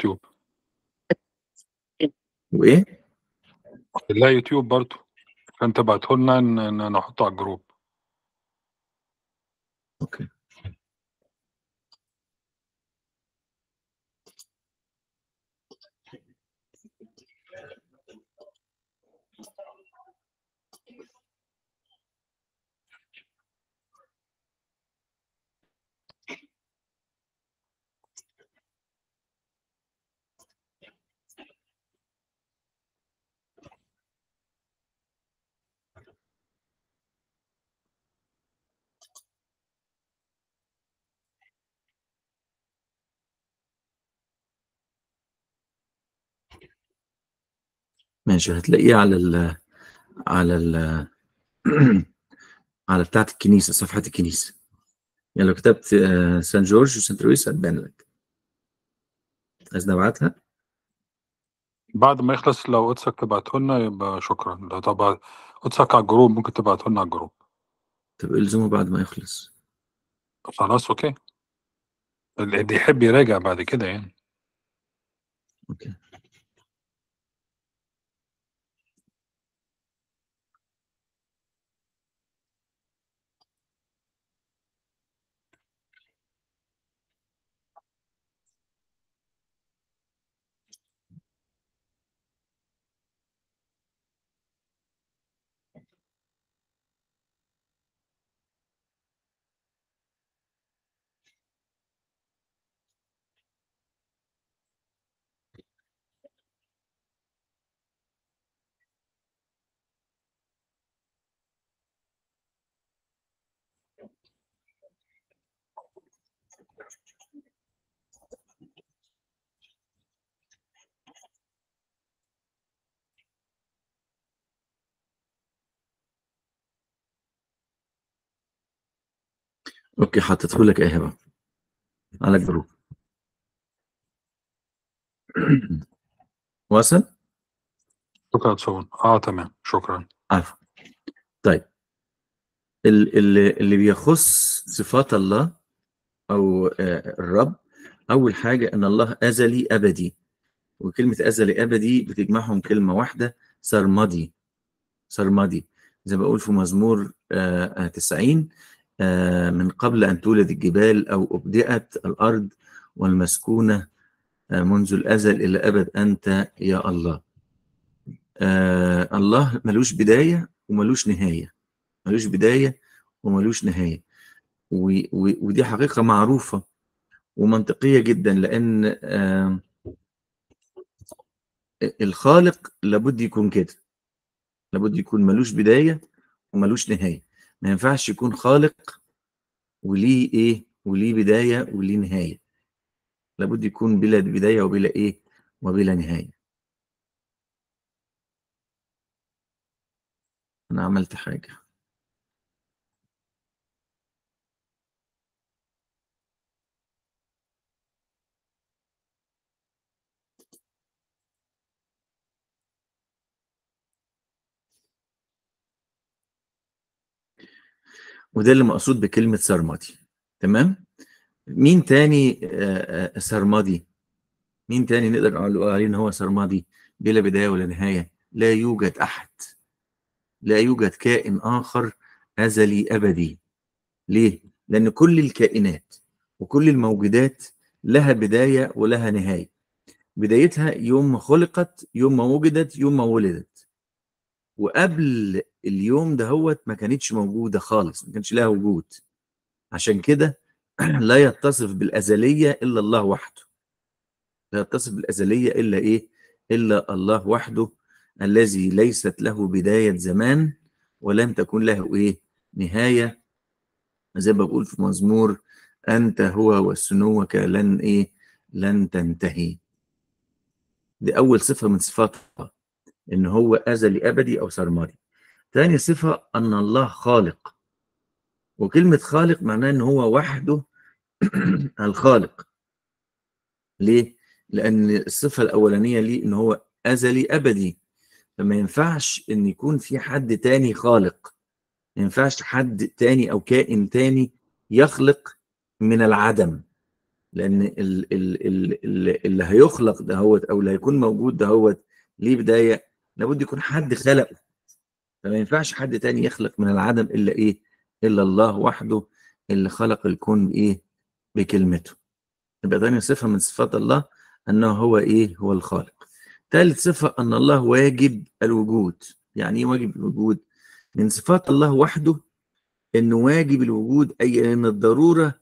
يوتيوب وايه لا يوتيوب برضه فانت بعته لنا ان إن نحطه على الجروب اوكي ماشي هتلاقيه على ال على ال على بتاعة الكنيسة صفحة الكنيسة يعني لو كتبت آه، سان جورج وسانت لويس هتبان لك عايز نبعتها بعد ما يخلص لو قدسك تبعته لنا يبقى شكرا لو طبعا قدسك على الجروب ممكن تبعته لنا على الجروب طب الزمه بعد ما يخلص خلاص اوكي اللي يحب يراجع بعد كده يعني اوكي اوكي حطيته لك ايه بقى على الجروب وصل شكرا صون اه تمام شكرا عفوا طيب ال- اللي اللي بيخص صفات الله او آه، الرب اول حاجه ان الله ازلي ابدي وكلمه ازلي ابدي بتجمعهم كلمه واحده سرمدي سرمدي زي ما بقول في مزمور آه، آه، 90 آه، من قبل ان تولد الجبال او ابدات الارض والمسكونه آه، منذ الازل الى ابد انت يا الله آه الله ملوش بدايه وملوش نهايه ملوش بدايه وملوش نهايه و و ودي حقيقه معروفه ومنطقيه جدا لان آه الخالق لابد يكون كده لابد يكون ملوش بدايه وملوش نهايه ما ينفعش يكون خالق وليه ايه وليه بدايه وليه نهايه لابد يكون بلا بدايه وبلا ايه وبلا نهايه انا عملت حاجه وده اللي مقصود بكلمة سرمدي تمام مين تاني آه، آه، سرمدي مين تاني نقدر نقول عليه ان هو سرمدي بلا بداية ولا نهاية لا يوجد احد لا يوجد كائن اخر ازلي ابدي ليه لان كل الكائنات وكل الموجودات لها بداية ولها نهاية بدايتها يوم ما خلقت يوم ما وجدت يوم ما ولدت وقبل اليوم ده هوت ما كانتش موجودة خالص ما كانش لها وجود عشان كده لا يتصف بالأزلية إلا الله وحده لا يتصف بالأزلية إلا إيه إلا الله وحده الذي ليست له بداية زمان ولم تكن له إيه نهاية زي ما بقول في مزمور أنت هو وسنوك لن إيه لن تنتهي دي أول صفة من صفاتها إن هو أزلي أبدي أو سرمدي تاني صفة أن الله خالق وكلمة خالق معناه إن هو وحده الخالق ليه؟ لأن الصفة الأولانية ليه إن هو أزلي أبدي فما ينفعش إن يكون في حد تاني خالق ما ينفعش حد تاني أو كائن تاني يخلق من العدم لان ال- ال- ال- ال- اللي هيخلق دهوت او اللي هيكون موجود دهوت ليه بدايه لابد يكون حد خلقه فما ينفعش حد تاني يخلق من العدم الا ايه الا الله وحده اللي خلق الكون بايه بكلمته يبقى تاني صفه من صفات الله انه هو ايه هو الخالق ثالث صفه ان الله واجب الوجود يعني ايه واجب الوجود من صفات الله وحده انه واجب الوجود اي ان الضروره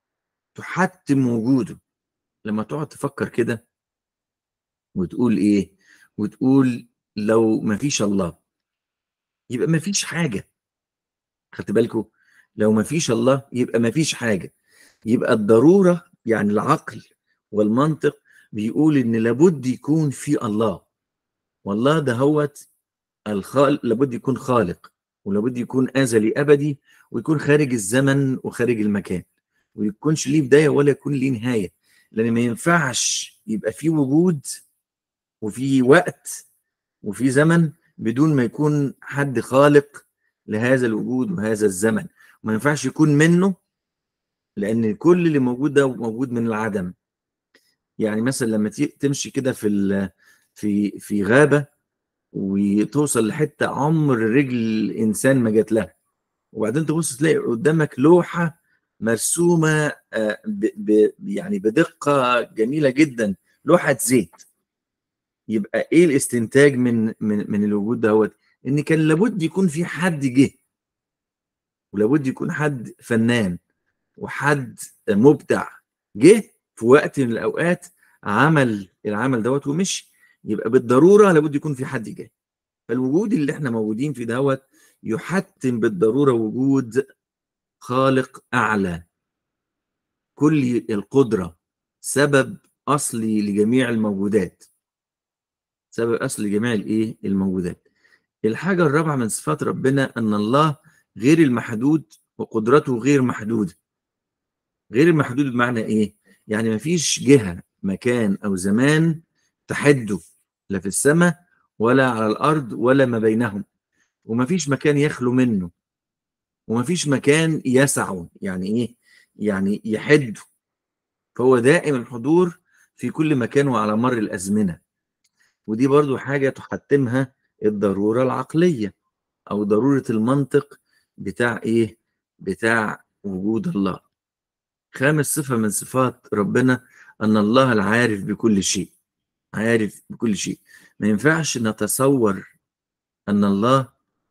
تحتم وجوده لما تقعد تفكر كده وتقول ايه وتقول لو ما فيش الله يبقى ما فيش حاجه خدت بالكم لو ما فيش الله يبقى ما فيش حاجه يبقى الضروره يعني العقل والمنطق بيقول ان لابد يكون في الله والله ده هوت الخالق لابد يكون خالق ولابد يكون ازلي ابدي ويكون خارج الزمن وخارج المكان ويكونش ليه بدايه ولا يكون ليه نهايه لان ما ينفعش يبقى في وجود وفي وقت وفي زمن بدون ما يكون حد خالق لهذا الوجود وهذا الزمن ما ينفعش يكون منه لان كل اللي موجود ده موجود من العدم يعني مثلا لما تي- تمشي كده في ال- في في غابه وتوصل لحته عمر رجل الانسان ما جات لها وبعدين تبص تلاقي قدامك لوحه مرسومه آه، ب ب يعني بدقه جميله جدا لوحه زيت يبقى ايه الاستنتاج من من من الوجود دوت ان كان لابد يكون في حد جه ولابد يكون حد فنان وحد مبدع جه في وقت من الاوقات عمل العمل دوت ومشي يبقى بالضروره لابد يكون في حد جه فالوجود اللي احنا موجودين فيه دوت يحتم بالضروره وجود خالق اعلى كل القدره سبب اصلي لجميع الموجودات سبب اصلي لجميع الايه الموجودات الحاجه الرابعه من صفات ربنا ان الله غير المحدود وقدرته غير محدوده غير المحدود بمعنى ايه يعني مفيش جهه مكان او زمان تحده لا في السماء ولا على الارض ولا ما بينهم ومفيش مكان يخلو منه ومفيش مكان يسعه يعني ايه يعني يحده فهو دائم الحضور في كل مكان وعلى مر الازمنه ودي برضو حاجه تحتمها الضروره العقليه او ضروره المنطق بتاع ايه بتاع وجود الله خامس صفه من صفات ربنا ان الله العارف بكل شيء عارف بكل شيء ما ينفعش نتصور ان الله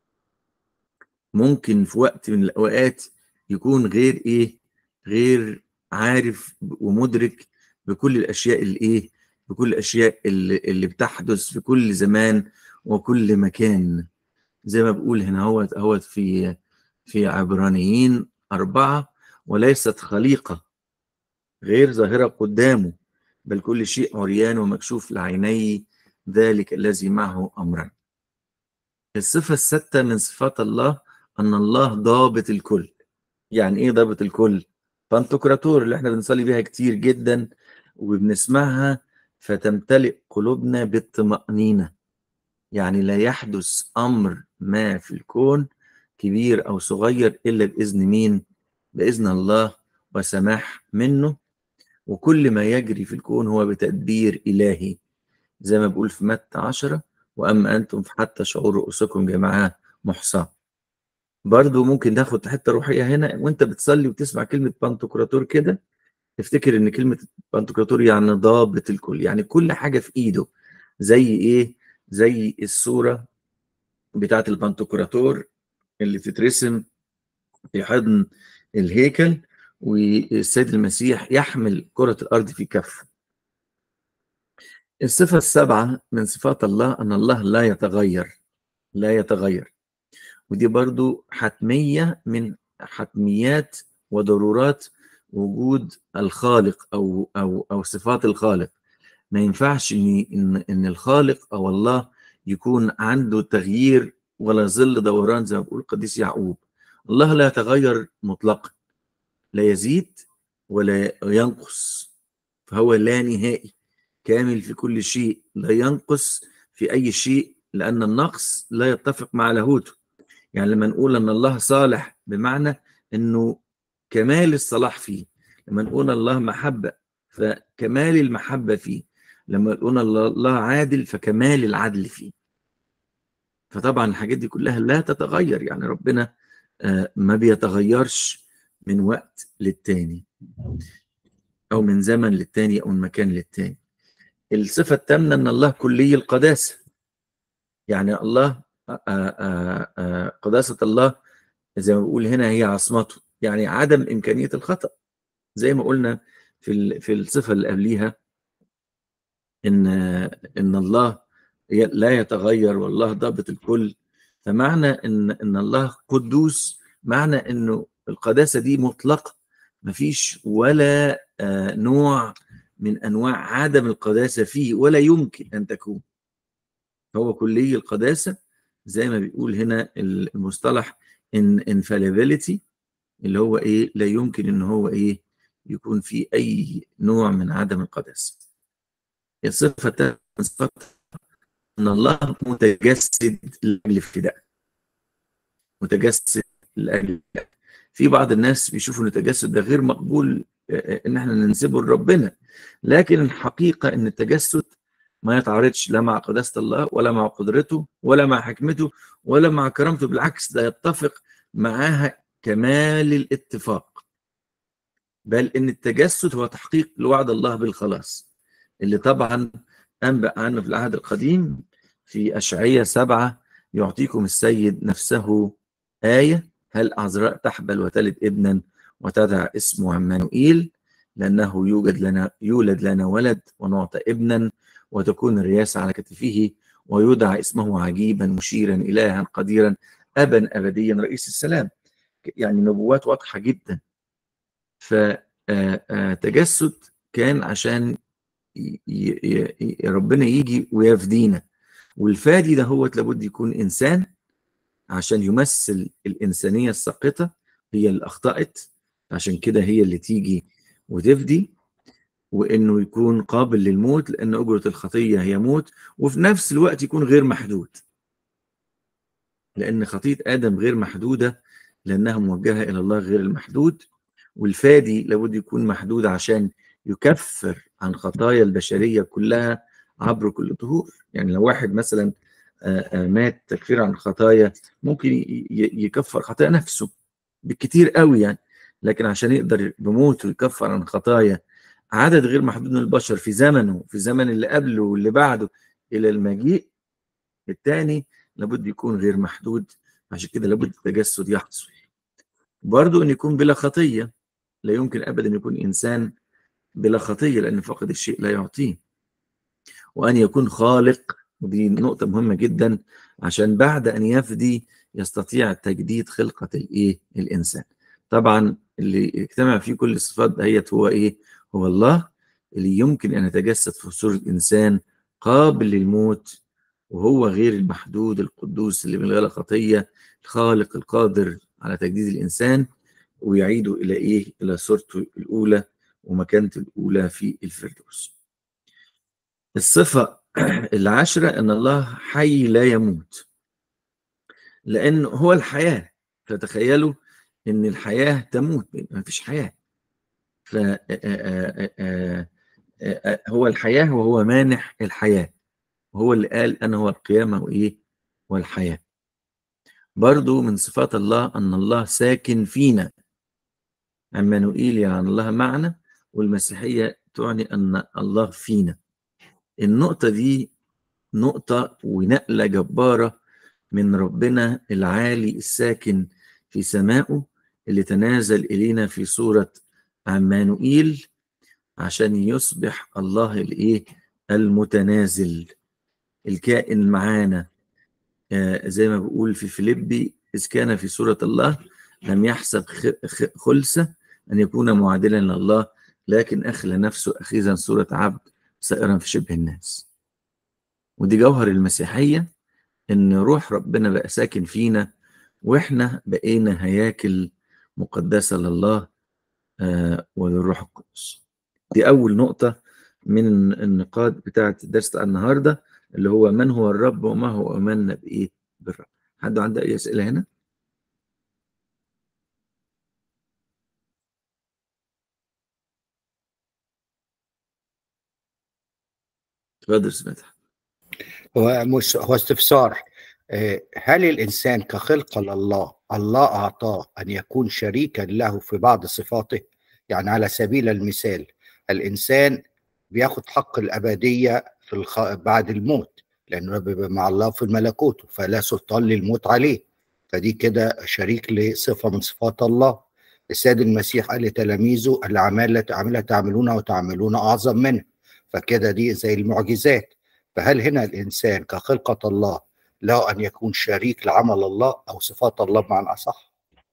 ممكن في وقت من الاوقات يكون غير ايه غير عارف ومدرك بكل الاشياء اللي ايه بكل الاشياء اللي, اللي بتحدث في كل زمان وكل مكان زي ما بقول هنا هوت هوت في في عبرانيين أربعة وليست خليقة غير ظاهرة قدامه بل كل شيء عريان ومكشوف لعيني ذلك الذي معه أمرا الصفة الستة من صفات الله أن الله ضابط الكل يعني إيه ضابط الكل؟ بانتوكراتور اللي احنا بنصلي بيها كتير جدا وبنسمعها فتمتلئ قلوبنا بالطمأنينة يعني لا يحدث أمر ما في الكون كبير أو صغير إلا بإذن مين؟ بإذن الله وسماح منه وكل ما يجري في الكون هو بتدبير إلهي زي ما بقول في متى عشرة وأما أنتم فحتى شعور رؤوسكم جماعة محصاة برضو ممكن ناخد حتة روحية هنا وانت بتصلي وتسمع كلمة بانتوكراتور كده تفتكر ان كلمة بانتوكراتور يعني ضابط الكل يعني كل حاجة في ايده زي ايه زي الصورة بتاعت البانتوكراتور اللي تترسم في حضن الهيكل والسيد المسيح يحمل كرة الأرض في كفه الصفة السابعة من صفات الله أن الله لا يتغير لا يتغير ودي برضو حتمية من حتميات وضرورات وجود الخالق أو أو أو صفات الخالق ما ينفعش إن إن إن الخالق أو الله يكون عنده تغيير ولا ظل دوران زي ما بيقول القديس يعقوب الله لا يتغير مطلقا لا يزيد ولا ينقص فهو لا نهائي كامل في كل شيء لا ينقص في أي شيء لأن النقص لا يتفق مع لاهوته يعني لما نقول أن الله صالح بمعنى أنه كمال الصلاح فيه لما نقول الله محبة فكمال المحبة فيه لما يقولون الله الله عادل فكمال العدل فيه فطبعا الحاجات دي كلها لا تتغير يعني ربنا آه، ما بيتغيرش من وقت للتاني او من زمن للتاني او من مكان للتاني الصفة الثامنة ان الله كلي القداسة يعني الله آه، آه، آه، قداسة الله زي ما بقول هنا هي عصمته يعني عدم إمكانية الخطأ زي ما قلنا في ال- في الصفة اللي قبليها إن إن الله ي- لا يتغير والله ضابط الكل فمعنى إن إن الله قدوس معنى إنه القداسة دي مطلقة مفيش ولا آه، نوع من أنواع عدم القداسة فيه ولا يمكن أن تكون هو كلي القداسة زي ما بيقول هنا المصطلح in infallibility اللي هو ايه لا يمكن ان هو ايه يكون في اي نوع من عدم القداسة الصفة الثالثة من صفات ان الله متجسد لاجل الفداء متجسد لاجل الفداء في بعض الناس بيشوفوا ان التجسد ده غير مقبول آه، ان احنا ننسبه لربنا لكن الحقيقة ان التجسد ما يتعارضش لا مع قداسة الله ولا مع قدرته ولا مع حكمته ولا مع كرامته بالعكس ده يتفق معاها كمال الاتفاق بل ان التجسد هو تحقيق لوعد الله بالخلاص اللي طبعا انبأ عنه في العهد القديم في اشعياء سبعة يعطيكم السيد نفسه آية هل عذراء تحبل وتلد ابنا وتدع اسمه عمانوئيل لأنه يوجد لنا يولد لنا ولد ونعطى ابنا وتكون الرياسة على كتفه ويدعى اسمه عجيبا مشيرا إلها قديرا أبا أبديا رئيس السلام يعني نبوات واضحة جدا فتجسد كان عشان ي- ي- ي- ربنا يجي ويفدينا والفادي ده هو لابد يكون إنسان عشان يمثل الإنسانية الساقطة هي اللي أخطأت عشان كده هي اللي تيجي وتفدي وإنه يكون قابل للموت لأن أجرة الخطية هي موت وفي نفس الوقت يكون غير محدود لأن خطية آدم غير محدودة لأنها موجهة إلى الله غير المحدود والفادي لابد يكون محدود عشان يكفر عن خطايا البشرية كلها عبر كل طهور يعني لو واحد مثلا آه، آه، مات تكفير عن خطايا ممكن ي- ي- يكفر خطايا نفسه بالكتير قوي يعني لكن عشان يقدر بموته يكفر عن خطايا عدد غير محدود من البشر في زمنه في زمن اللي قبله واللي بعده إلى المجيء الثاني لابد يكون غير محدود عشان كده لابد التجسد يحصل برضو أن يكون بلا خطية لا يمكن أبدا يكون إنسان بلا خطية لأن فقد الشيء لا يعطيه وأن يكون خالق ودي نقطة مهمة جدا عشان بعد أن يفدي يستطيع تجديد خلقة الإيه الإنسان طبعا اللي يجتمع فيه كل الصفات دهيت هو إيه هو الله اللي يمكن أن يتجسد في صورة إنسان قابل للموت وهو غير المحدود القدوس اللي من غير خطية الخالق القادر على تجديد الإنسان ويعيده إلى إيه إلى صورته الأولى ومكانته الأولى في الفردوس الصفة العاشرة أن الله حي لا يموت لأن هو الحياة فتخيلوا أن الحياة تموت ما فيش حياة ف هو الحياة وهو مانح الحياة وهو اللي قال أنا هو القيامة وإيه والحياة برضو من صفات الله أن الله ساكن فينا عمانوئيل يعني الله معنا والمسيحية تعني أن الله فينا النقطة دي نقطة ونقلة جبارة من ربنا العالي الساكن في سمائه اللي تنازل إلينا في صورة عمانوئيل عشان يصبح الله الإيه المتنازل الكائن معانا آه زي ما بقول في فيليبي إذ كان في صورة الله لم يحسب خلسة أن يكون معادلا لله لكن أخلى نفسه أخيذا صورة عبد سائرا في شبه الناس ودي جوهر المسيحية إن روح ربنا بقى ساكن فينا وإحنا بقينا هياكل مقدسة لله آه وللروح القدس دي أول نقطة من النقاط بتاعة الدرس بتاع النهاردة اللي هو من هو الرب وما هو أمنا بإيه بالرب حد عنده أي أسئلة هنا؟ اتفضل سمعتها هو مش هو استفسار آه، هل الإنسان كخلقة لله الله أعطاه أن يكون شريكا له في بعض صفاته يعني على سبيل المثال الإنسان بياخد حق الأبدية في الخ... بعد الموت لأنه بيبقى مع الله في ملكوته فلا سلطان للموت عليه فدي كده شريك لصفة من صفات الله السيد المسيح قال لتلاميذه الأعمال التي عملها تعملونها وتعملون أعظم منها فكده دي زي المعجزات فهل هنا الإنسان كخلقة الله له أن يكون شريك لعمل الله أو صفات الله بمعنى أصح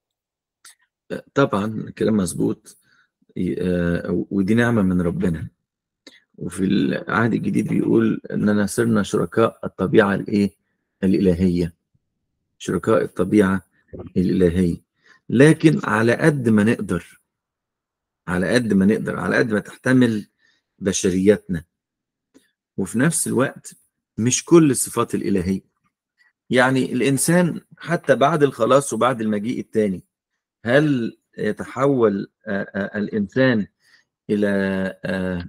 طبعا الكلام مظبوط آه، ودي نعمة من ربنا وفي العهد الجديد بيقول اننا صرنا شركاء الطبيعة الايه الإلهية شركاء الطبيعة الإلهية لكن على قد ما نقدر على قد ما نقدر على قد ما تحتمل بشريتنا وفي نفس الوقت مش كل الصفات الإلهية يعني الإنسان حتى بعد الخلاص وبعد المجيء الثاني هل يتحول آه، آه، الإنسان إلى آه،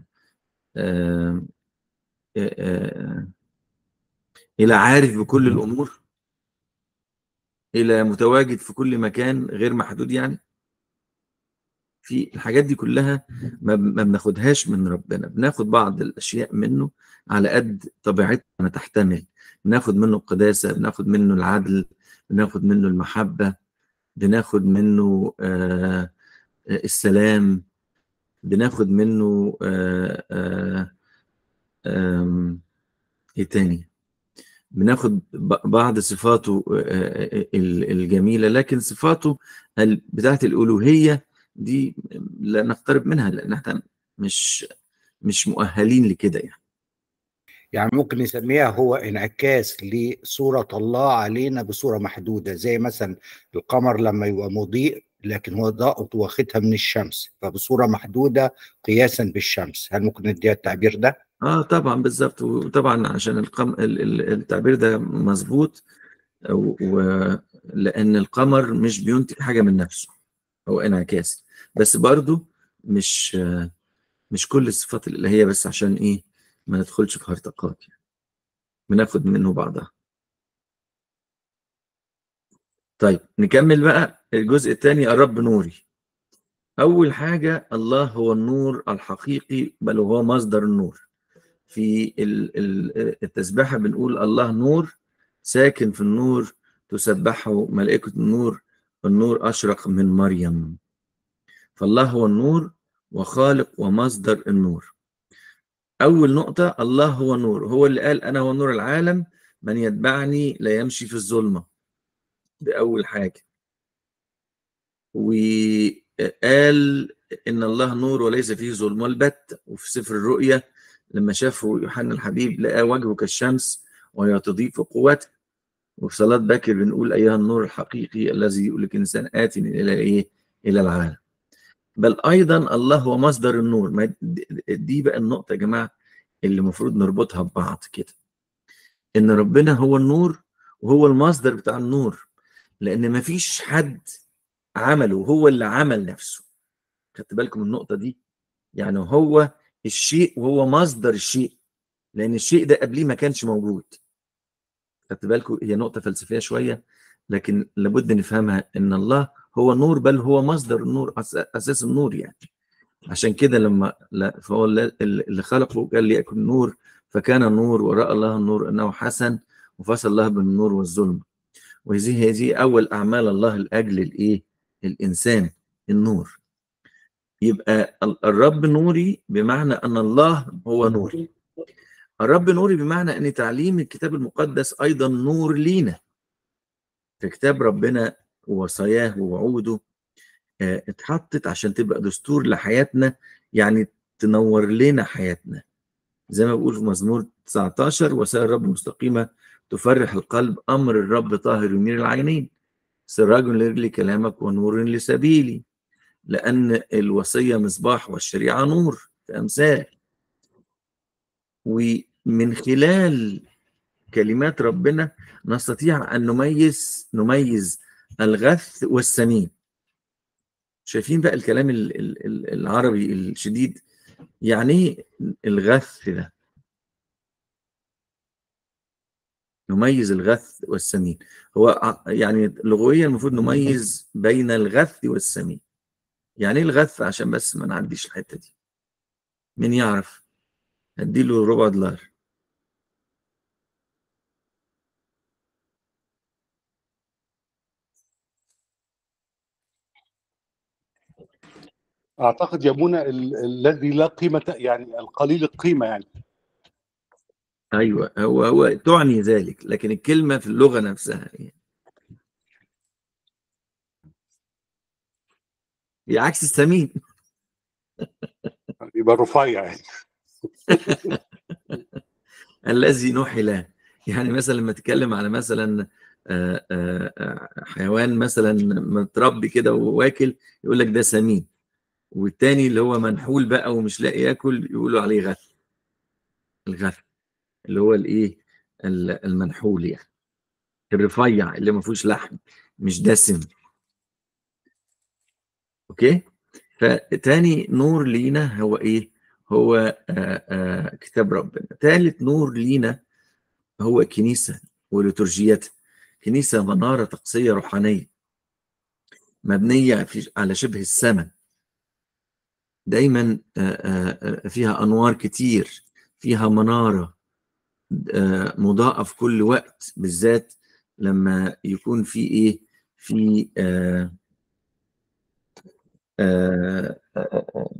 إلى عارف بكل الأمور إلى متواجد في كل مكان غير محدود يعني في الحاجات دي كلها ما بناخدهاش من ربنا بناخد بعض الأشياء منه على قد طبيعتنا ما تحتمل بناخد منه القداسة بناخد منه العدل بناخد منه المحبة بناخد منه آه السلام بناخد منه آه آه آه ايه تاني بناخد بعض صفاته الجميلة لكن صفاته بتاعت الألوهية دي لا نقترب منها لأن احنا مش مش مؤهلين لكده يعني يعني ممكن نسميها هو انعكاس لصورة الله علينا بصورة محدودة زي مثلا القمر لما يبقى مضيء لكن هو ضاء واخدها من الشمس فبصورة محدودة قياسا بالشمس هل ممكن نديها التعبير ده؟ اه طبعا بالظبط وطبعا عشان القم... التعبير ده مظبوط ولان القمر مش بينتج حاجة من نفسه هو انعكاس بس برضو مش مش كل الصفات الإلهية بس عشان ايه ما ندخلش في هرطقات يعني بناخد منه بعضها طيب نكمل بقى الجزء الثاني الرب نوري أول حاجة الله هو النور الحقيقي بل هو مصدر النور في التسبيحة بنقول الله نور ساكن في النور تسبحه ملائكة النور النور أشرق من مريم فالله هو النور وخالق ومصدر النور أول نقطة الله هو نور هو اللي قال أنا هو نور العالم من يتبعني لا يمشي في الظلمة دي أول حاجة وقال إن الله نور وليس فيه ظلم البت وفي سفر الرؤيا لما شافوا يوحنا الحبيب لقى وجهه كالشمس وهي تضيف قوته وفي صلاة باكر بنقول أيها النور الحقيقي الذي يقول لك إنسان آت إلى إيه؟ إلى العالم بل أيضا الله هو مصدر النور ما دي بقى النقطة يا جماعة اللي المفروض نربطها ببعض كده إن ربنا هو النور وهو المصدر بتاع النور لأن ما فيش حد عمله هو اللي عمل نفسه خدت بالكم من النقطة دي يعني هو الشيء وهو مصدر الشيء لأن الشيء ده قبليه ما كانش موجود خدت بالكم هي نقطة فلسفية شوية لكن لابد نفهمها إن الله هو نور بل هو مصدر النور أساس النور يعني عشان كده لما لا فهو اللي خلقه قال ليكن نور فكان النور ورأى الله النور أنه حسن وفصل الله بين النور والظلم وهذه هذه أول أعمال الله لأجل الإيه؟ الإنسان النور يبقى الرب نوري بمعنى أن الله هو نور الرب نوري بمعنى أن تعليم الكتاب المقدس أيضا نور لينا في كتاب ربنا ووصاياه ووعوده اتحطت عشان تبقى دستور لحياتنا يعني تنور لنا حياتنا زي ما بقول في مزمور 19 وسائل الرب مستقيمة تفرح القلب أمر الرب طاهر ينير العينين سراج لرجلي كلامك ونور لسبيلي لأن الوصية مصباح والشريعة نور في أمثال ومن خلال كلمات ربنا نستطيع أن نميز نميز الغث والسمين شايفين بقى الكلام العربي الشديد يعني ايه الغث ده نميز الغث والسمين هو ع- يعني لغويا المفروض نميز بين الغث والسمين يعني ايه الغث عشان بس ما نعديش الحته دي مين يعرف هديله ربع دولار اعتقد يا منى ال- الذي لا قيمه يعني القليل القيمه يعني ايوه هو هو تعني ذلك لكن الكلمه في اللغه نفسها ايه هي عكس السمين يبقى رفيع يعني الذي نحل يعني مثلا لما تتكلم على مثلا آه، آه، آه، حيوان مثلا متربي كده وواكل يقول لك ده سمين والتاني اللي هو منحول بقى ومش لاقي ياكل يقولوا عليه غث الغث اللي هو الايه ال- المنحول يعني الرفيع اللي ما فيهوش لحم مش دسم اوكي فتاني نور لينا هو ايه هو آه آه كتاب ربنا ثالث نور لينا هو كنيسة وليتورجيتها كنيسة منارة طقسية روحانية مبنية في على شبه السماء دايما آه، آه، آه، فيها أنوار كتير فيها منارة آه، مضاءة في كل وقت بالذات لما يكون في إيه في آه، آه، آه، آه،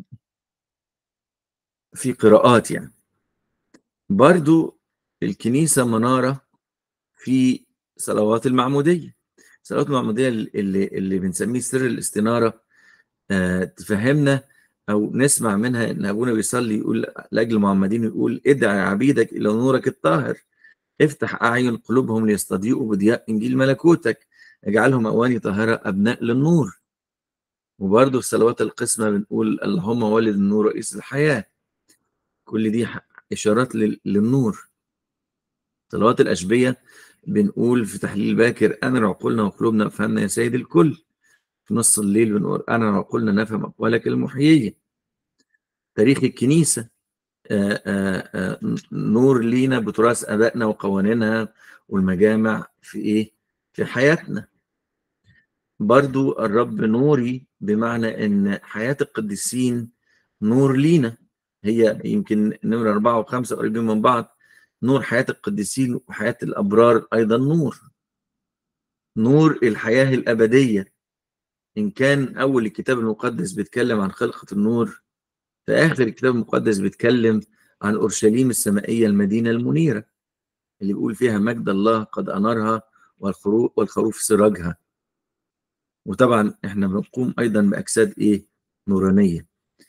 في قراءات يعني برضو الكنيسة منارة في صلوات المعمودية صلوات المعمودية اللي, اللي بنسميه سر الاستنارة آه، تفهمنا أو نسمع منها إن أبونا بيصلي يقول لأجل المعمدين يقول ادعي عبيدك إلى نورك الطاهر افتح أعين قلوبهم ليستضيئوا بضياء إنجيل ملكوتك اجعلهم أواني طاهرة أبناء للنور وبرضه في صلوات القسمة بنقول اللهم ولد النور رئيس الحياة كل دي ح- إشارات لل- للنور صلوات الأشبية بنقول في تحليل باكر أنا عقولنا وقلوبنا وفهمنا يا سيد الكل في نص الليل بنقول أنا عقولنا نفهم أقوالك المحيية تاريخ الكنيسة آآ آآ نور لينا بتراث آبائنا وقوانينها والمجامع في إيه؟ في حياتنا برضو الرب نوري بمعنى إن حياة القديسين نور لينا هي يمكن نمرة أربعة وخمسة قريبين من بعض نور حياة القديسين وحياة الأبرار أيضا نور نور الحياة الأبدية إن كان أول الكتاب المقدس بيتكلم عن خلقة النور في آخر الكتاب المقدس بيتكلم عن أورشليم السمائية المدينة المنيرة اللي بيقول فيها مجد الله قد أنارها والخروف والخروف سراجها وطبعا احنا بنقوم أيضا بأجساد إيه نورانية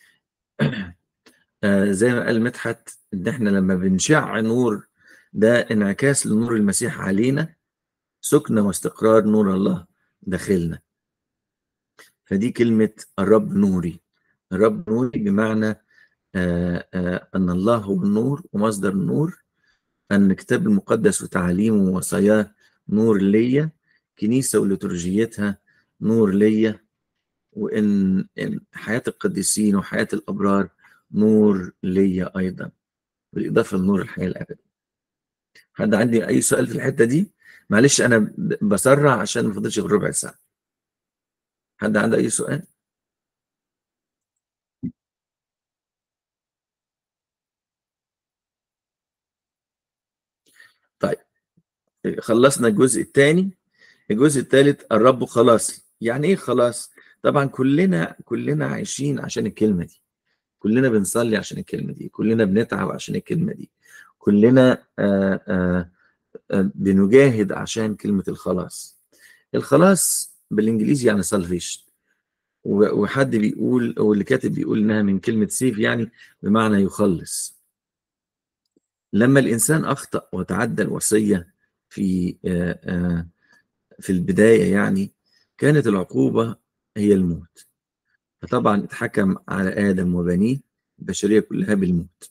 آه زي ما قال مدحت إن احنا لما بنشع نور ده انعكاس لنور المسيح علينا سكن واستقرار نور الله داخلنا فدي كلمة الرب نوري الرب نوري بمعنى آه آه أن الله هو النور ومصدر النور أن الكتاب المقدس وتعاليمه ووصاياه نور ليا كنيسة وليتورجيتها نور ليا وإن إن حياة القديسين وحياة الأبرار نور ليا أيضا بالإضافة لنور الحياة الأبدية حد عندي أي سؤال في الحتة دي؟ معلش أنا ب- بسرع عشان ما فاضلش غير ربع ساعة حد عنده أي سؤال؟ طيب خلصنا الجزء الثاني الجزء الثالث الرب خلاصي يعني ايه خلاص طبعا كلنا كلنا عايشين عشان الكلمه دي كلنا بنصلي عشان الكلمه دي كلنا بنتعب عشان الكلمه دي كلنا آآ آآ آآ بنجاهد عشان كلمه الخلاص الخلاص بالانجليزي يعني salvation و- وحد بيقول او اللي كاتب بيقول انها من كلمه سيف يعني بمعنى يخلص لما الانسان اخطا وتعدى الوصيه في آآ آآ في البدايه يعني كانت العقوبه هي الموت فطبعا اتحكم على ادم وبنيه البشريه كلها بالموت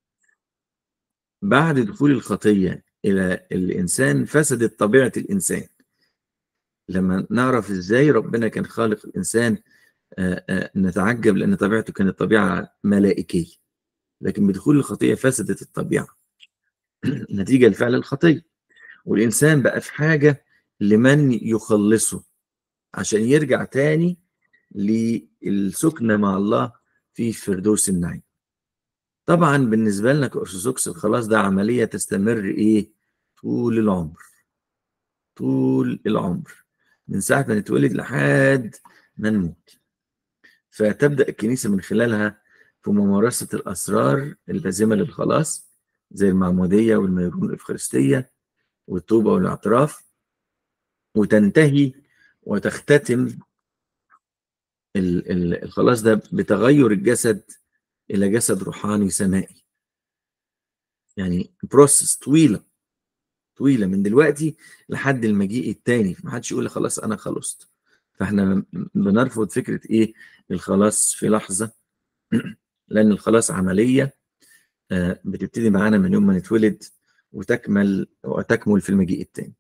بعد دخول الخطيه الى الانسان فسدت طبيعه الانسان لما نعرف ازاي ربنا كان خالق الانسان آآ آآ نتعجب لان طبيعته كانت طبيعه ملائكيه لكن بدخول الخطيه فسدت الطبيعه نتيجه لفعل الخطيه والإنسان بقى في حاجة لمن يخلصه عشان يرجع تاني للسكنة مع الله في فردوس النعيم طبعا بالنسبة لنا كأرثوذكس الخلاص ده عملية تستمر إيه طول العمر طول العمر من ساعة ما نتولد لحد ما نموت فتبدأ الكنيسة من خلالها في ممارسة الأسرار اللازمة للخلاص زي المعمودية والميرون الإفخارستية والتوبة والاعتراف وتنتهي وتختتم ال- ال- الخلاص ده بتغير الجسد إلى جسد روحاني سمائي يعني بروسس طويلة طويلة من دلوقتي لحد المجيء التاني ما حدش يقول لي خلاص أنا خلصت فاحنا بنرفض فكرة إيه الخلاص في لحظة لأن الخلاص عملية آه، بتبتدي معانا من يوم ما نتولد وتكمل وتكمل في المجيء التاني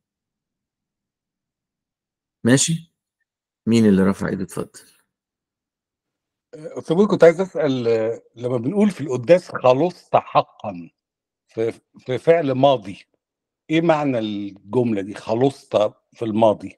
ماشي مين اللي رفع ايده اتفضل أستاذ كنت عايز اسال آه، لما بنقول في القداس خلصت حقا في في فعل ماضي ايه معنى الجمله دي خلصت في الماضي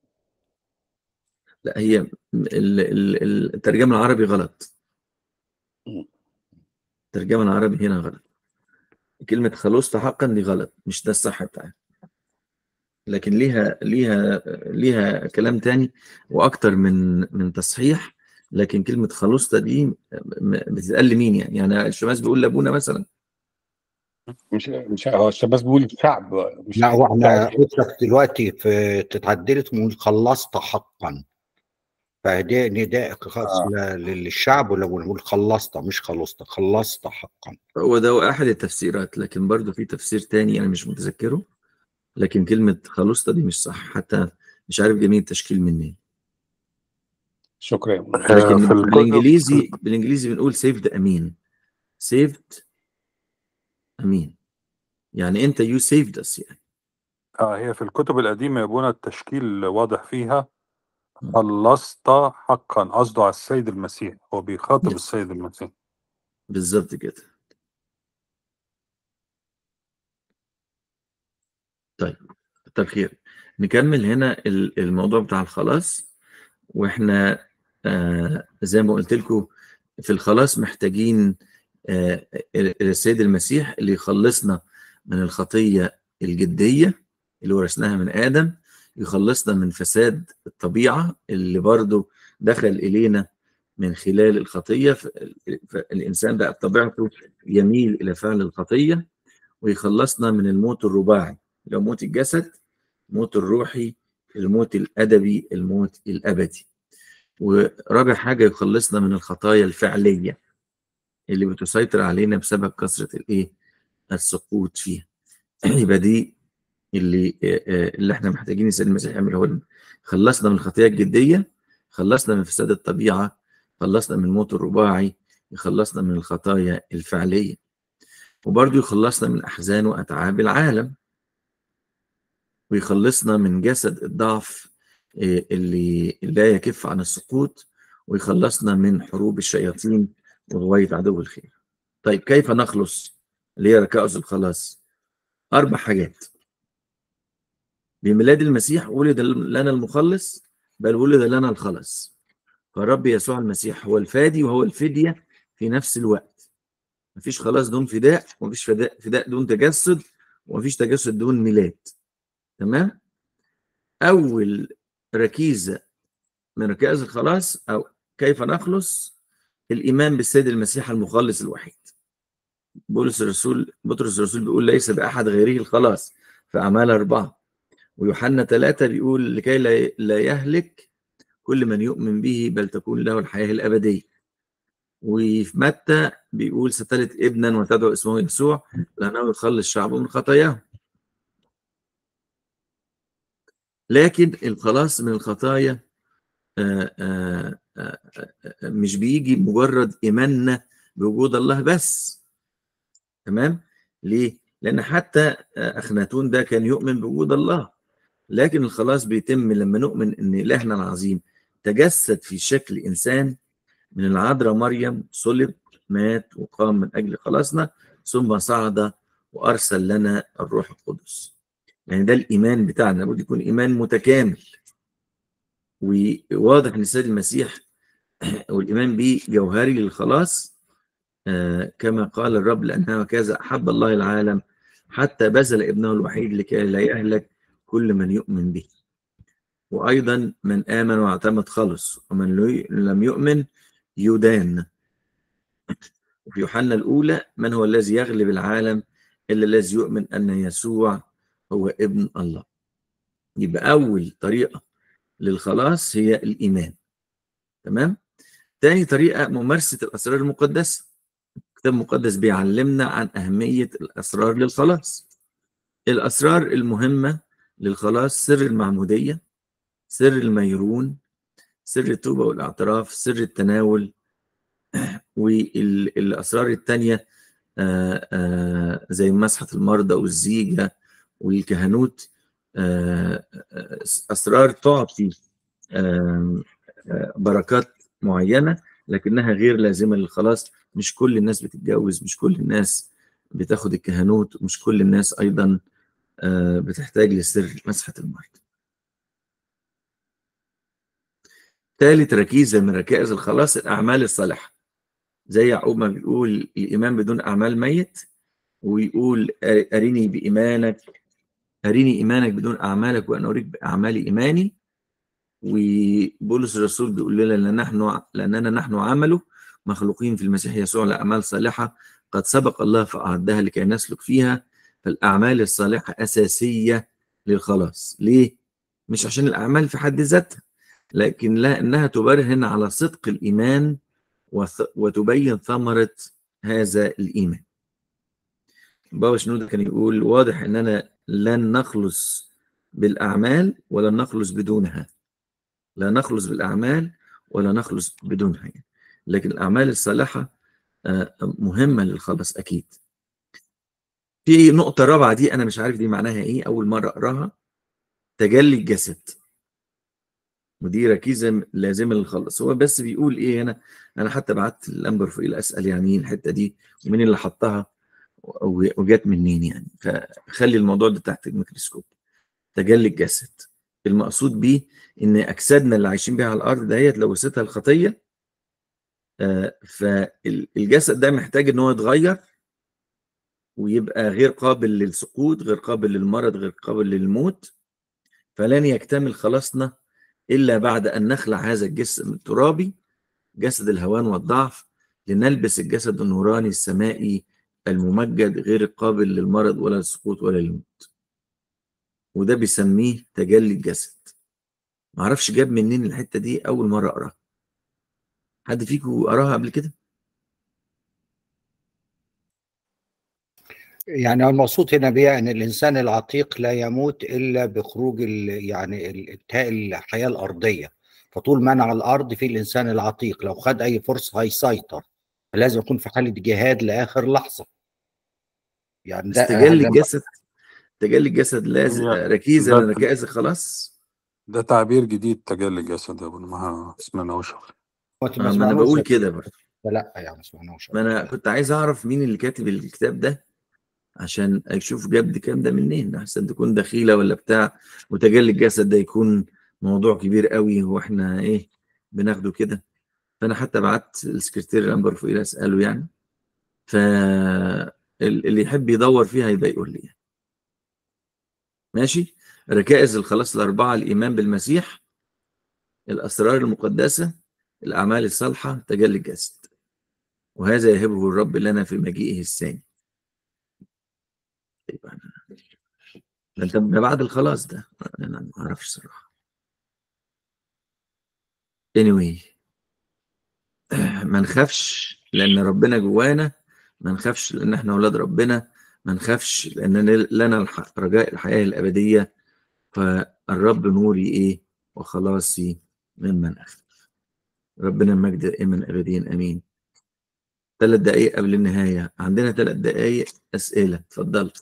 لا هي ال- ال- ال- الترجمة العربي غلط مم. الترجمة العربي هنا غلط كلمة خلصت حقا دي غلط مش ده الصح بتاعها لكن ليها ليها ليها كلام تاني واكتر من من تصحيح لكن كلمة خلصت دي م- بتتقال لمين يعني يعني الشماس بيقول لابونا مثلا مش مش هو الشباب بيقول الشعب مش لا هو احنا الشعب. قصتك دلوقتي في تتعدلت ونقول خلصت حقا فده نداء خاص آه. ل- للشعب ولا بنقول خلصت مش خلصت خلصت حقا هو ده احد التفسيرات لكن برضه في تفسير تاني انا مش متذكره لكن كلمة خلصت دي مش صح حتى مش عارف جميع التشكيل منين شكرا آه، لكن في الكتب بالانجليزي بالانجليزي بنقول سيفد امين سيفد امين يعني انت يو سيفد اس يعني آه هي في الكتب القديمة يا ابونا التشكيل واضح فيها خلصت حقا قصده على السيد المسيح هو بيخاطب Yes. السيد المسيح بالظبط كده طيب كتر خير نكمل هنا ال- الموضوع بتاع الخلاص واحنا آه زي ما قلت لكم في الخلاص محتاجين آه ال- السيد المسيح اللي يخلصنا من الخطية الجدية اللي ورثناها من آدم يخلصنا من فساد الطبيعة اللي برضو دخل إلينا من خلال الخطية ف- فالإنسان بقى بطبيعته يميل إلى فعل الخطية ويخلصنا من الموت الرباعي اللي هو موت الجسد الموت الروحي الموت الأدبي الموت الأبدي ورابع حاجة يخلصنا من الخطايا الفعلية اللي بتسيطر علينا بسبب كثرة الإيه السقوط فيها يبقى دي اللي آه، آه، اللي احنا محتاجين السيد المسيح يعمله هو خلصنا من الخطيئة الجدية خلصنا من فساد الطبيعة خلصنا من الموت الرباعي يخلصنا من الخطايا الفعلية وبرضه يخلصنا من أحزان وأتعاب العالم ويخلصنا من جسد الضعف آه، اللي لا يكف عن السقوط ويخلصنا من حروب الشياطين وغواية عدو الخير طيب كيف نخلص اللي هي ركائز الخلاص أربع حاجات بميلاد المسيح ولد لنا المخلص بل ولد لنا الخلص فالرب يسوع المسيح هو الفادي وهو الفدية في نفس الوقت مفيش خلاص دون فداء ومفيش فداء, فداء دون تجسد ومفيش تجسد دون ميلاد تمام أول ركيزة من ركائز الخلاص أو كيف نخلص الإيمان بالسيد المسيح المخلص الوحيد بولس الرسول بطرس الرسول بيقول ليس بأحد غيره الخلاص في أعمال أربعة ويوحنا ثلاثة بيقول لكي لا لا يهلك كل من يؤمن به بل تكون له الحياة الأبدية وفي متى بيقول ستلد ابنا وتدعو اسمه يسوع لأنه يخلص شعبه من خطاياهم لكن الخلاص من الخطايا آآ آآ آآ مش بيجي مجرد إيماننا بوجود الله بس تمام ليه؟ لأن حتى أخناتون ده كان يؤمن بوجود الله لكن الخلاص بيتم لما نؤمن ان الهنا العظيم تجسد في شكل انسان من العذراء مريم صلب مات وقام من اجل خلاصنا ثم صعد وارسل لنا الروح القدس يعني ده الايمان بتاعنا لابد يكون ايمان متكامل وواضح ان السيد المسيح والايمان به جوهري للخلاص آه كما قال الرب لانه كذا احب الله العالم حتى بذل ابنه الوحيد لكي لا يهلك كل من يؤمن به وايضا من امن واعتمد خلص ومن لم يؤمن يدان وفي يوحنا الاولى من هو الذي يغلب العالم الا الذي يؤمن ان يسوع هو ابن الله يبقى اول طريقه للخلاص هي الايمان تمام تاني طريقه ممارسه الاسرار المقدسه الكتاب المقدس بيعلمنا عن اهميه الاسرار للخلاص الاسرار المهمه للخلاص سر المعموديه سر الميرون سر التوبه والاعتراف سر التناول والاسرار الثانيه زي مسحه المرضى والزيجه والكهنوت اسرار تعطي بركات معينه لكنها غير لازمه للخلاص مش كل الناس بتتجوز مش كل الناس بتاخد الكهنوت مش كل الناس ايضا بتحتاج لسر مسحه المرض ثالث ركيزه من ركائز الخلاص الاعمال الصالحه زي يعقوب ما بيقول الايمان بدون اعمال ميت ويقول اريني بايمانك اريني ايمانك بدون اعمالك وانا اريك باعمال ايماني وبولس الرسول بيقول لنا لأن نحن لاننا نحن عمله مخلوقين في المسيح يسوع لاعمال صالحه قد سبق الله فاعدها لكي نسلك فيها فالاعمال الصالحه اساسيه للخلاص ليه مش عشان الاعمال في حد ذاتها لكن لا انها تبرهن على صدق الايمان وتبين ثمره هذا الايمان بابا شنودة كان يقول واضح اننا لن نخلص بالاعمال ولن نخلص بدونها لا نخلص بالاعمال ولا نخلص بدونها يعني. لكن الاعمال الصالحه مهمه للخلاص اكيد في نقطه رابعه دي انا مش عارف دي معناها ايه اول مره اقراها تجلي الجسد ودي ركيزه لازمه للخلاص هو بس بيقول ايه هنا انا حتى بعت الانبر فوق اسال يعني ايه الحته دي ومين اللي حطها وجات منين يعني فخلي الموضوع ده تحت الميكروسكوب تجلي الجسد المقصود بيه ان اجسادنا اللي عايشين بيها على الارض دهيت لوثتها الخطيه آه فالجسد ده محتاج ان هو يتغير ويبقى غير قابل للسقوط غير قابل للمرض غير قابل للموت فلن يكتمل خلاصنا الا بعد ان نخلع هذا الجسم الترابي جسد الهوان والضعف لنلبس الجسد النوراني السمائي الممجد غير القابل للمرض ولا للسقوط ولا للموت وده بيسميه تجلي الجسد معرفش جاب منين الحته دي اول مره اقراها حد فيكم قراها قبل كده يعني المقصود هنا بها ان الانسان العتيق لا يموت الا بخروج يعني انتهاء الحياه الارضيه فطول ما انا على الارض في الانسان العتيق لو خد اي فرصه هيسيطر فلازم يكون في حاله جهاد لاخر لحظه يعني ده تجلي الجسد تجلي الجسد لازم ركيزه من ركائز الخلاص ده تعبير جديد تجلي الجسد يا ابو ما سمعناهوش ما انا بقول كده برضه لا يعني ما سمعناهوش ما انا كنت عايز اعرف مين اللي كاتب الكتاب ده عشان اشوف جاب كام ده منين احسن تكون دخيله ولا بتاع وتجلي الجسد ده يكون موضوع كبير قوي واحنا ايه بناخده كده فانا حتى بعت السكرتير الانبر فوق اساله يعني فاللي يحب يدور فيها يبقى يقول لي ماشي ركائز الخلاص الاربعه الايمان بالمسيح الاسرار المقدسه الاعمال الصالحه تجلي الجسد وهذا يهبه الرب لنا في مجيئه الثاني ده انت بعد الخلاص ده انا ما اعرفش صراحه anyway ما نخافش لان ربنا جوانا ما نخافش لان احنا اولاد ربنا ما نخافش لان لنا رجاء الحياه الابديه فالرب نوري ايه وخلاصي ممن اخاف ربنا المجد دائما ابديا امين ثلاث دقائق قبل النهايه عندنا ثلاث دقائق اسئله اتفضل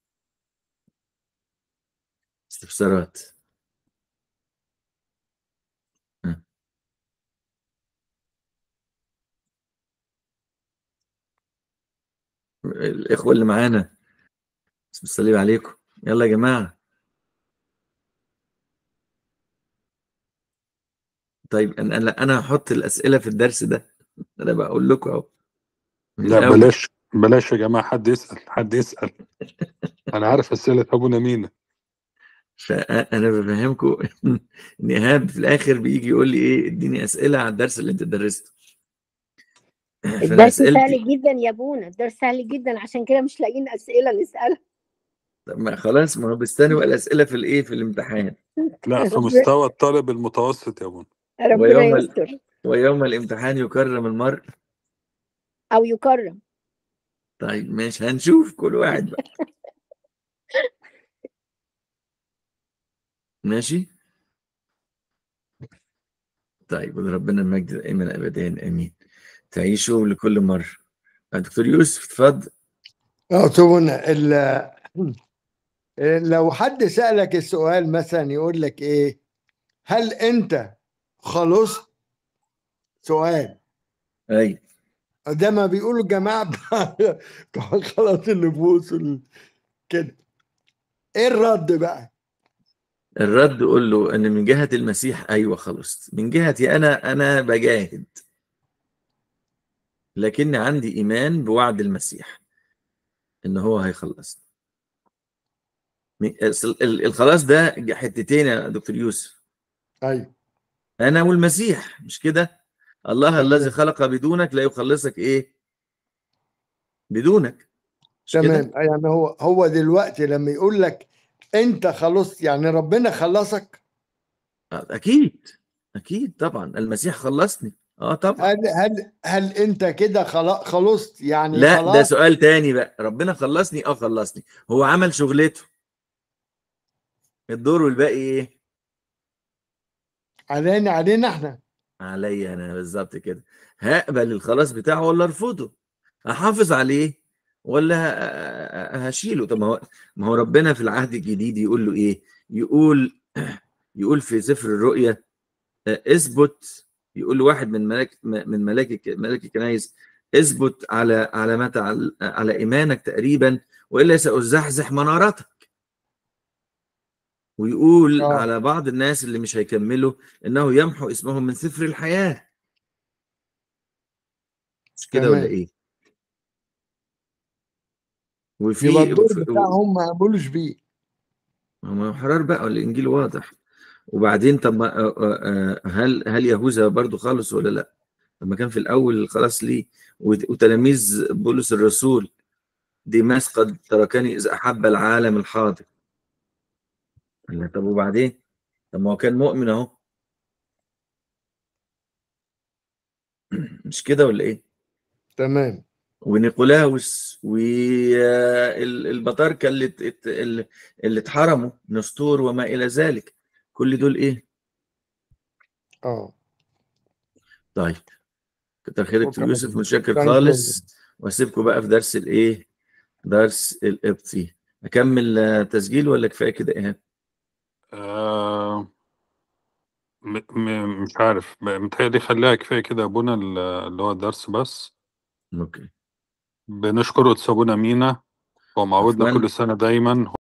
استفسارات الاخوه اللي معانا بسم الصليب عليكم يلا يا جماعه طيب انا انا انا هحط الاسئله في الدرس ده انا بقول لكم اهو من لا الأول. بلاش بلاش يا جماعه حد يسال حد يسال انا عارف اسئله ابونا مينا فانا بفهمكم ان ايهاب في الاخر بيجي يقول لي ايه اديني اسئله على الدرس اللي انت درسته الدرس فأسئلتي- سهل جدا يا بونا الدرس سهل جدا عشان كده مش لاقيين اسئله نسالها طب ما خلاص ما هو بيستنوا بقى الاسئله في الايه في الامتحان لا في ربنا- مستوى الطالب المتوسط يا ابونا ربنا ويوم ال- يستر ويوم الامتحان يكرم المرء او يكرم طيب ماشي هنشوف كل واحد بقى ماشي طيب ولربنا المجد دائما ابدا امين تعيشوا لكل مره دكتور يوسف اتفضل اه طبعا ال- لو حد سألك السؤال مثلا يقول لك ايه هل انت خلصت سؤال اي ده ما بيقولوا الجماعة بتاع بتوع خلاص النفوس وال- كده ايه الرد بقى الرد قول له ان من جهه المسيح ايوه خلصت من جهتي انا انا بجاهد لكن عندي ايمان بوعد المسيح ان هو هيخلصني م- ال- ال- الخلاص ده حتتين يا دكتور يوسف ايوه انا والمسيح مش كده الله الذي خلق بدونك لا يخلصك ايه بدونك مش كده تمام يعني هو هو دلوقتي لما يقول لك انت خلصت يعني ربنا خلصك آه، اكيد اكيد طبعا المسيح خلصني اه طبعا هل هل هل انت كده خلا- خلصت يعني لا ده خلاص سؤال تاني بقى ربنا خلصني اه خلصني هو عمل شغلته الدور والباقي ايه علينا علينا احنا عليا انا بالظبط كده هقبل الخلاص بتاعه ولا ارفضه احافظ عليه ولا ه- ه- هشيله طب ما هو ما هو ربنا في العهد الجديد يقول له ايه يقول يقول في سفر الرؤيا آه، اثبت يقول له واحد من ملاك من ملاك ملاك الكنايس اثبت على على متى على, على ايمانك تقريبا والا سازحزح منارتك ويقول آه. على بعض الناس اللي مش هيكملوا انه يمحو اسمهم من سفر الحياه مش كده ولا تمام. ايه وفي يبقى الدور وفي- بتاعهم ما قبلوش بيه هم حرار بقى الانجيل واضح وبعدين طب ما- آه، آه، آه، هل هل يهوذا برضو خالص ولا لا؟ لما كان في الاول خلاص ليه وت- وتلاميذ بولس الرسول ديماس قد تركني اذ احب العالم الحاضر قال له طب وبعدين؟ طب ما هو كان مؤمن اهو مش كده ولا ايه؟ تمام ونيقولاوس والبطاركه اللي ات- ات- اللي اللي اتحرموا نسطور وما الى ذلك كل دول ايه؟ اه طيب كتر خيرك دكتور شكراً. يوسف متشكر شكراً خالص واسيبكم بقى في درس الايه؟ درس القبطي اكمل آه، تسجيل ولا كفايه كده ايهاب؟ آه م م مش عارف متهيألي خليها كفايه كده يا ابونا ال- اللي هو الدرس بس اوكي بنشكر قدس ابونا مينا ومعودنا عفواً. كل سنه دايما